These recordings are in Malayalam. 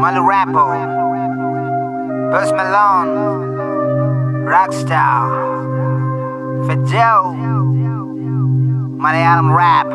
Malu Rappo, Post Malone, Rockstar, Fidel, Malayalam Rap,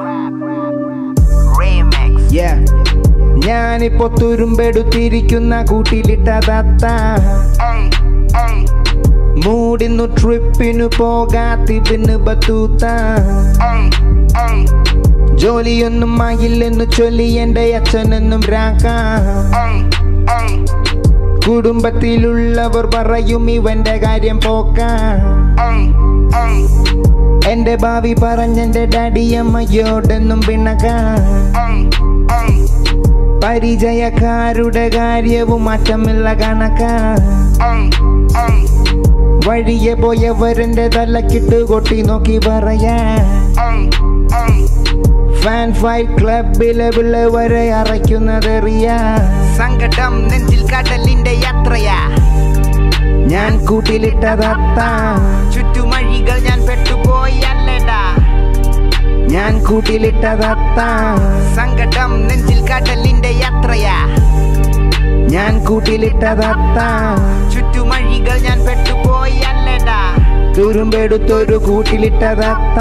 Remix. Yeah. ഞാനിപ്പോ തുരുമ്പെടുത്തിരിക്കുന്ന കൂട്ടിലിട്ട തത്ത Hey, hey, മൂടിന്നു ട്രിപ്പിനു പോകാത്തിബിന് ബത്തൂത്ത hey, hey, ജോലിയൊന്നും ആയില്ലെന്നു ചൊല്ലി എന്റെ അച്ഛനെന്നും രാക്ക hey, hey, കുടുംബത്തിലുള്ളവർ പറയും ഇവന്റെ കാര്യം പോക്ക hey, hey, എന്റെ ഭാവി പറഞ്ഞെന്റെ ഡാഡിയമ്മയോടെന്നും പിണക്ക hey, hey, പരിചയക്കാരുടെ കാര്യവും മാറ്റമില്ല കണക്ക hey, hey, വഴിയെ പോയവരെന്റെ തലക്കിട്ട് കൊട്ടി നോക്കി പറയാ hey, hey. ഫാൻ ഫൈറ്റ് ക്ലബിലെ പിള്ളവരെ അറയ്ക്കുന്നതെറിയ സങ്കടം നെഞ്ചിൽ കടലിന്റെ യാത്രയാ ഞാൻ കൂട്ടിലിട്ട തത്ത ചുറ്റുമഴികൾ ഞാൻ പെട്ടുപോയി അല്ലടാ ഞാൻ കൂട്ടിലിട്ട തത്ത സങ്കടം നെഞ്ചിൽ കടലിന്റെ യാത്രയാ ഞാൻ കൂട്ടിലിട്ട തത്ത ചുറ്റുമഴികൾ ഞാൻ പെട്ടുപോയി അല്ലടാ തുരുമ്പെടുത്തൊരു കൂട്ടിലിട്ട തത്ത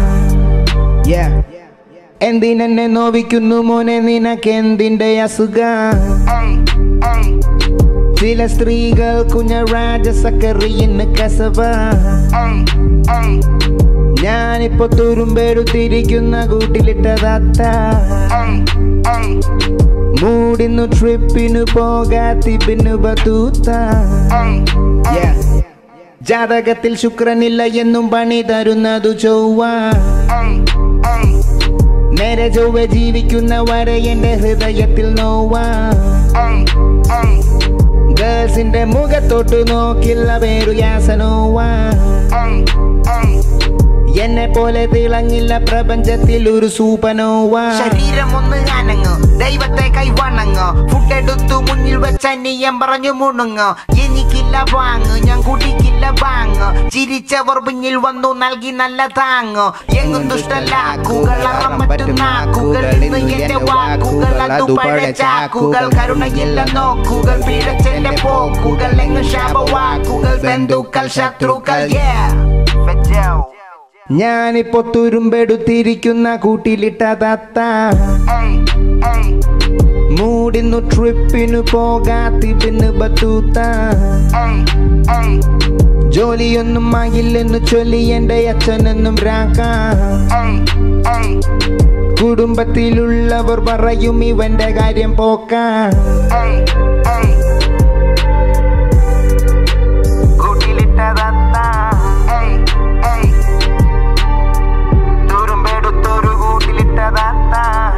Yeah. എന്തിനെന്നെ നോവിക്കുന്നു മോനെ നിനക്കെന്തിന്റെ അസുഖ Hey, hey, ചില സ്ത്രീകൾ കുഞ്ഞ രാജസക്കറിയിന്ന് കസവ hey, hey, ഞാനിപ്പോ തുരുമ്പെടുത്തിരിക്കുന്ന കൂട്ടിലിട്ട തത്ത hey, hey, മൂടിന്നു ട്രിപ്പിനു പോകാത്തിബിനു ബത്തൂത്ത hey, Yeah. ജാതകത്തിൽ ശുക്രനില്ല എന്നും പണി തരുന്നതു ചൊവ്വ hey, hey, നേരെ ചൊവ്വ ജീവിക്കുന്നവരെ എന്റെ ഹൃദയത്തിൽ നോവ hey, hey, ഗേൾസിന്റെ മുഖത്തോട്ട് നോക്കില്ല പേരു യാസനോവ hey, hey. എന്നെ പോലെ തിളങ്ങില്ല പ്രപഞ്ചത്തിൽ ഒരു സൂപ്പനോവ ശരീരം ഒന്ന് അനങ്ങ് ദൈവത്തെ കൈവണങ്ങ് ഫുഡ് എടുത്തു മുന്നിൽ വെച്ച നീയം പറഞ്ഞു മുണുങ്ങ് എനിക്കില്ല വാങ്ങ് ഞാൻ കുടിക്കില്ല വാങ്ങ് ചിരിച്ചവർ പിന്നിൽ വന്നു നൽകി നല്ല താങ്ങ് എങ്ങും ദുഷ്ടലാക്കുകൾ അറമറ്റു നാക്കുകൾ ഇന്ന് എന്റെ വാക്കുകൾ അതു പഴച്ചാക്കുകൾ കരുണയില്ല നോക്കുകൾ പിഴച്ചെന്റെ പോക്കുകൾ എങ്ങും ശാപവാക്കുകൾ ബന്ധുക്കൾ ശത്രുക്കൾ yeah. Fidel. ഞാനിപ്പോ തുരുമ്പെടുത്തിരിക്കുന്ന കൂട്ടിലിട്ട തത്ത Hey, hey, മൂടിന്നു ട്രിപ്പിനു പോകാത്തിബിന് ബത്തൂത്ത hey, hey, ജോലിയൊന്നും ആയില്ലെന്നു ചൊല്ലി എന്റെ അച്ഛനെന്നും രാക്ക hey, hey, കുടുംബത്തിലുള്ളവർ പറയും ഇവന്റെ കാര്യം പോക്ക hey, hey. കൂട്ടിലിട്ടതത്ത hey, hey. തുരുമ്പെടുത്തൊരു കൂട്ടിലിട്ടതത്ത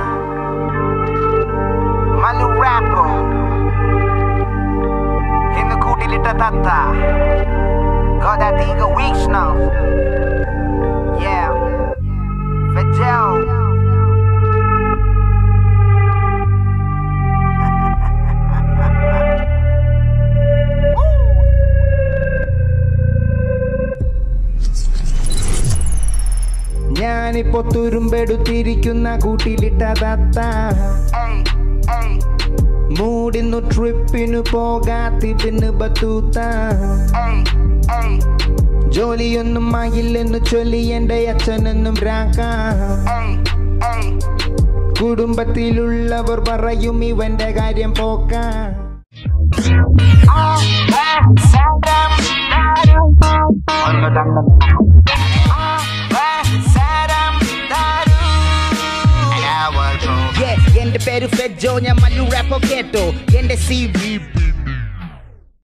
മലു റാപ്പോ ഇന്ന് കൂട്ടിലിട്ട തത്ത ഗോദാതീക വീക്ഷണം Yeah, Fidel. ഞാനിപ്പോ തുരുമ്പെടുത്തിരിക്കുന്ന കൂട്ടിലിട്ട തത്ത Hey, hey, മൂടിന്നു ട്രിപ്പിനു പോകാത്തിബിന് ബത്തൂത്ത hey, hey, ജോലിയൊന്നും ആയില്ലെന്നു ചൊല്ലി എന്റെ അച്ഛനെന്നും രാക്ക hey, hey. കുടുംബത്തിലുള്ളവർ പറയും ഇവന്റെ കാര്യം പോക്ക Yeah, എന്റെ പേര് ഫെജോ ഞാൻ മല്ലു റാപ്പോ കേട്ടോ എന്റെ സി വി ബി